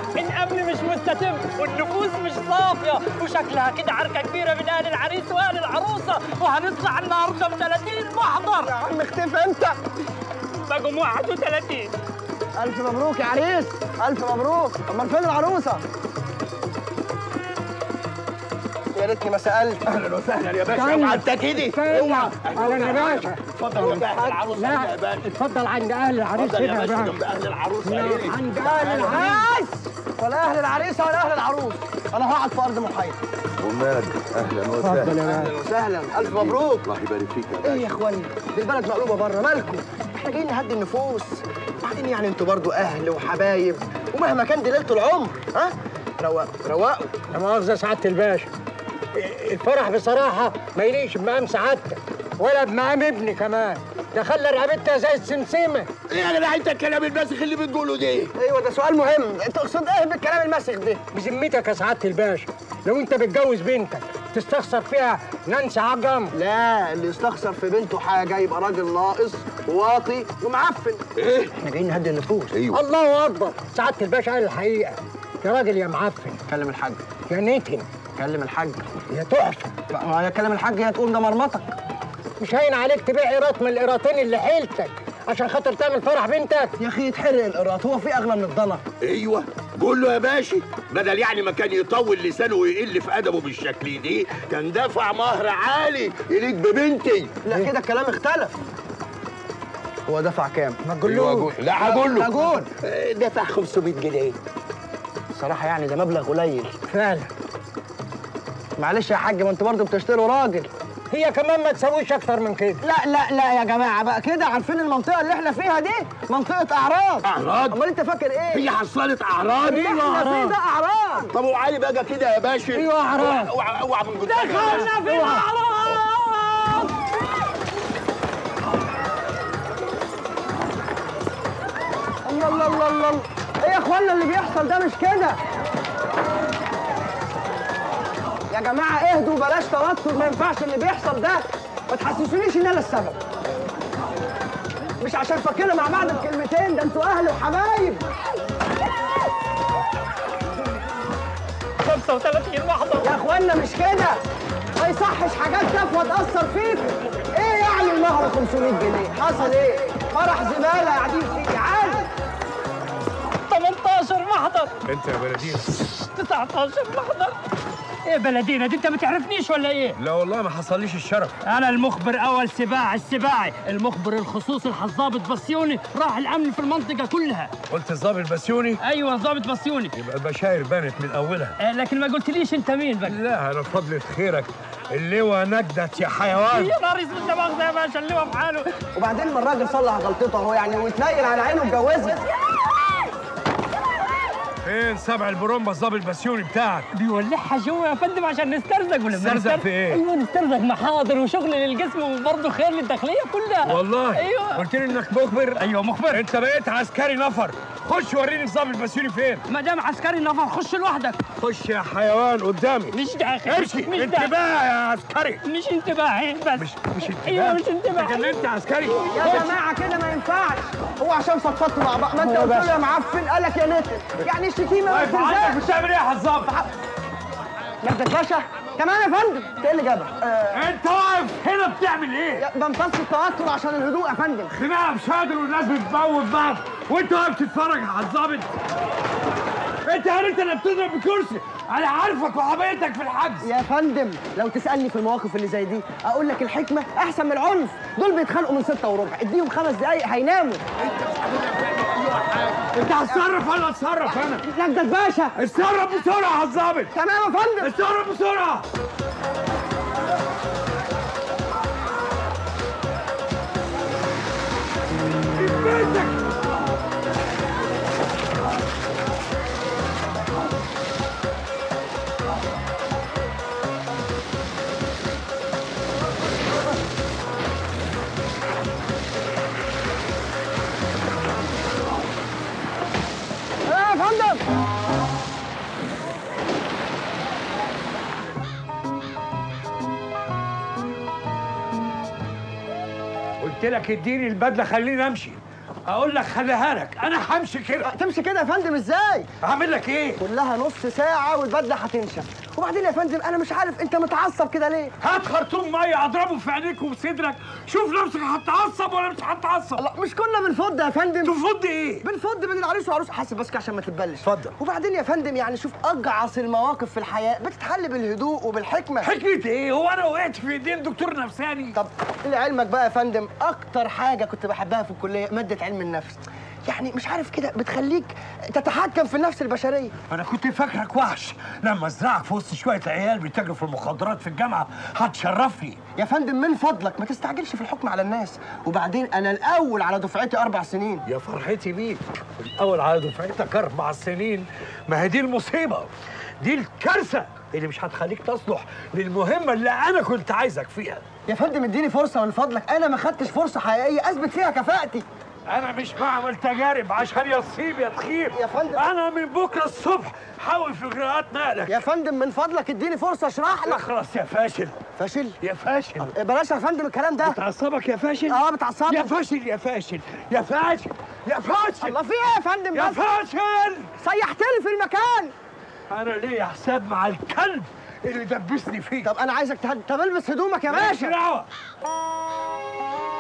الامن مش مستتب والنفوس مش صافيه وشكلها كده عركه كبيره من اهل العريس واهل العروسه وهنطلع النهارده ب 30 محضر يا عم اختفي انت بقوا 31 الف مبروك يا عريس الف مبروك امال فين العروسه يا ريتني ما سالت اهلا وسهلا يا باشا استنى. اوعى انت كده اوعى اهلا يا باشا اتفضل يا باشا العروسه لا يا باشا اتفضل عند اهل العريس اتفضل يا هنا باشا يا جنب اهل العروسه لا، ايه عند اهل العريس عريس ولا اهل العريسه ولا اهل العروس انا هقعد في ارض محايده ومال اهلا اتفضل وسهلا يا اهلا باشا وسهلا الف مبروك الله يبارك فيك يا ايه يا باشا اخواني دي البلد مقلوبه بره مالكم احنا جايين نهدي النفوس بعدين يعني انتوا برضو اهل وحبايب ومهما كان دي ليله العمر ها روقوا روقوا لا مؤاخذة سعادة الباشا الفرح بصراحة ما يليقش بمقام سعادتك ولا بمقام ابني كمان ده خلى رقبتها زي السمسمة ايه يا جدع انت الكلام الماسخ اللي بتقوله ده ايوه ده سؤال مهم انت تقصد ايه بالكلام المسخ ده بذمتك يا سعادة الباشا لو انت بتجوز بنتك تستخسر فيها نانسي عجم لا اللي يستخسر في بنته حاجه يبقى راجل ناقص وواطي ومعفن ايه احنا جايين نهدي النفوس ايوه الله اكبر سعادة الباشا قال الحقيقة يا راجل يا معفن كلم الحاج يا نتن كلم الحاج يا تحفة ما هي كلم الحاج هي تقول ده مرمطك مش هين عليك تبيع قيراط من القيراطين اللي حيلتك عشان خاطر تعمل فرح بنتك يا اخي يتحرق القراط هو في اغلى من الضنا ايوه قول له يا باشا بدل يعني ما كان يطول لسانه ويقل في ادبه بالشكل دي كان دفع مهر عالي يليق ببنتي لا كده الكلام اختلف هو دفع كام؟ ما تقولوش لا هقول له هقول. آه، دفع 500 جنيه الصراحة يعني ده مبلغ قليل فعلا معلش يا حاج ما انتوا برضه بتشتروا راجل هي كمان ما تسويش اكتر من كده لا لا لا يا جماعة بقى كده عارفين المنطقة اللي احنا فيها دي منطقة أعراض أعراض؟ أمال أنت فاكر إيه؟ هي حصلت اعراض اللي احنا فيه ده أعراض طب وعلي بقى كده يا باشا ايوه اعراض اوعى اوعى من قدام دخلنا في الاعراض الله الله الله الله إيه يا إخوانا اللي بيحصل ده مش كده يا جماعة اهدوا بلاش توتر ما ينفعش اللي بيحصل ده ما تحسسونيش إن أنا السبب مش عشان فكنا مع بعض بكلمتين ده انتوا أهل وحبايب 35 محضر يا اخوانا مش كده ما يصحش حاجات تافهه تاثر فيكم ايه يعني المهر 500 جنيه حصل ايه فرح زباله قاعدين فيه عادي 18 محضر انت يا بلدينا 19 محضر ايه بلدينا دي انت ما تعرفنيش ولا ايه؟ لا والله ما حصليش الشرف انا المخبر اول سباع السباعي المخبر الخصوصي الضابط بسيوني راح الامن في المنطقه كلها قلت الظابط بسيوني ايوه ضابط بسيوني يبقى البشاير بانت من اولها آه لكن ما قلتليش انت مين بقى لا انا فضلة خيرك اللواء نجدت يا حيوان يا نهار اسود ده مؤاخذه يا باشا اللواء في حاله وبعدين ما الراجل صلح غلطته اهو يعني واتنيل على عينه واتجوزها فين سبع البرومبا الظابط بسيوني بتاعك بيولعها جوا يا فندم عشان نسترزق ولا ما نسترزق نستر- في إيه؟ ايوه نسترزق محاضر وشغل للجسم وبرضه خير للداخليه كلها والله ايوه قلت لي انك مخبر ايوه مخبر انت بقيت عسكري نفر خش وريني الظابط بسيوني فين ما دام عسكري نفر خش لوحدك خش يا حيوان قدامي مش داخل امشي مش داخل انتباه يا عسكري مش انتباهي بس مش مش انتباه ايوه مش انتباه تكلمت عسكري يا جماعه كده ما ينفعش هو عشان فضفضتوا مع بعض ما انت قلت له يا معفن قال لك يا نتن يعني الشتيمه واقف عندك والتزام بتعمل ايه يا حزام نبدك باشا كمان يا فندم انت ايه اللي جابك؟ آه انت واقف هنا بتعمل ايه يا- بمتص التوتر عشان الهدوء يا فندم خناقه مش قادر والناس بتموت بعض وانت واقف تتفرج على الظابط انت انت اللي بتضرب بكرسي انا عارفك وحبيتك في الحجز يا فندم لو تسألني في المواقف اللي زي دي أقول لك الحكمة أحسن من العنف دول بيتخانقوا من ستة وربع اديهم خمس دقايق هيناموا انت هتصرف ولا اتصرف انا نجدة باشا اتصرف بسرعه يا الظابط تمام يا فندم اتصرف بسرعه بيتك تمام يا فندم قلت لك اديني البدله خليني امشي اقول لك خليها لك انا همشي كده تمشي كده يا فندم ازاي هعمل لك ايه كلها نص ساعه والبدله هتنشف وبعدين يا فندم انا مش عارف انت متعصب كده ليه هات خرطوم ميه اضربه في عينيك وفي صدرك شوف نفسك هتعصب ولا مش هتعصب لا مش كنا بنفض يا فندم تفض ايه بنفض بين العريس والعروس حاسب بس كده عشان ما تتبلش اتفضل. وبعدين يا فندم يعني شوف اجعص المواقف في الحياه بتتحل بالهدوء وبالحكمه حكمة ايه هو انا وقعت في ايدين دكتور نفساني طب لعلمك بقى يا فندم اكتر حاجه كنت بحبها في الكليه ماده علم النفس يعني مش عارف كده بتخليك تتحكم في النفس البشريه انا كنت فاكرك وحش لما ازرعك في وسط شويه عيال بيتاجروا في المخدرات في الجامعه هتشرفني يا فندم من فضلك ما تستعجلش في الحكم على الناس وبعدين انا الاول على دفعتي اربع سنين يا فرحتي بيك الاول على دفعتك اربع سنين ما هي دي المصيبه دي الكارثه اللي مش هتخليك تصلح للمهمه اللي انا كنت عايزك فيها يا فندم اديني فرصه من فضلك انا ما خدتش فرصه حقيقيه اثبت فيها كفاءتي انا مش بعمل تجارب عشان يصيب يا تخيب يا فندم. انا من بكره الصبح حاول في اجراءات نقلك يا فندم من فضلك اديني فرصه اشرح لك اخلص يا فاشل فاشل يا فاشل بلاش يا فندم الكلام ده بتعصبك يا فاشل اه بتعصبني يا فاشل يا فاشل يا فاشل يا فاشل الله في ايه يا فندم يا بس فاشل سيحت لي في المكان انا ليا حساب مع الكلب اللي دبسني فيه طب انا عايزك تهد... طب البس هدومك يا ماليش باشا دعوه